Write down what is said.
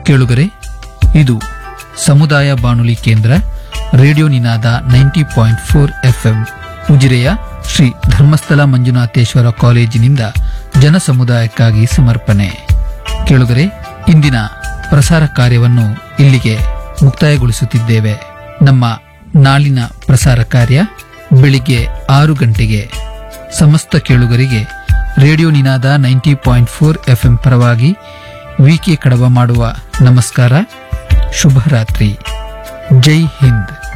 ಕೇಳುಗರೆ ಇದು ಸಮುದಾಯ ಬಾನುಲಿ ಕೇಂದ್ರ radio Ninada ninety point four FM ಉಜಿರೆಯ ಶ್ರೀ ಧರ್ಮಸ್ಥಳ ಮಂಜುನಾಥೇಶ್ವರ ಕಾಲೇಜಿನಿಂದ ಜನಸಮುದಾಯಕ್ಕಾಗಿ ಸಮರ್ಪಣೆ ಕೇಳುಗರೆ ಇಂದಿನ ಪ್ರಸಾರ ಕಾರ್ಯವನ್ನು ಇಲ್ಲಿಗೆ ಮುಕ್ತಾಯಗೊಳಿಸುತ್ತಿದ್ದೇವೆ ನಮ್ಮ ನಾಳಿನ ಪ್ರಸಾರ ಕಾರ್ಯ ಬೆಳಿಗ್ಗೆ ಆರು ಗಂಟೆಗೆ ಸಮಸ್ತ ಕೇಳುಗರಿಗೆ radio Ninada ninety point four FM ಪರವಾಗಿ ವಿಕೆ ಕಡವ ಮಾಡುವ ನಮಸ್ಕಾರ ಶುಭರಾತ್ರಿ ಜೈ ಹಿಂದ್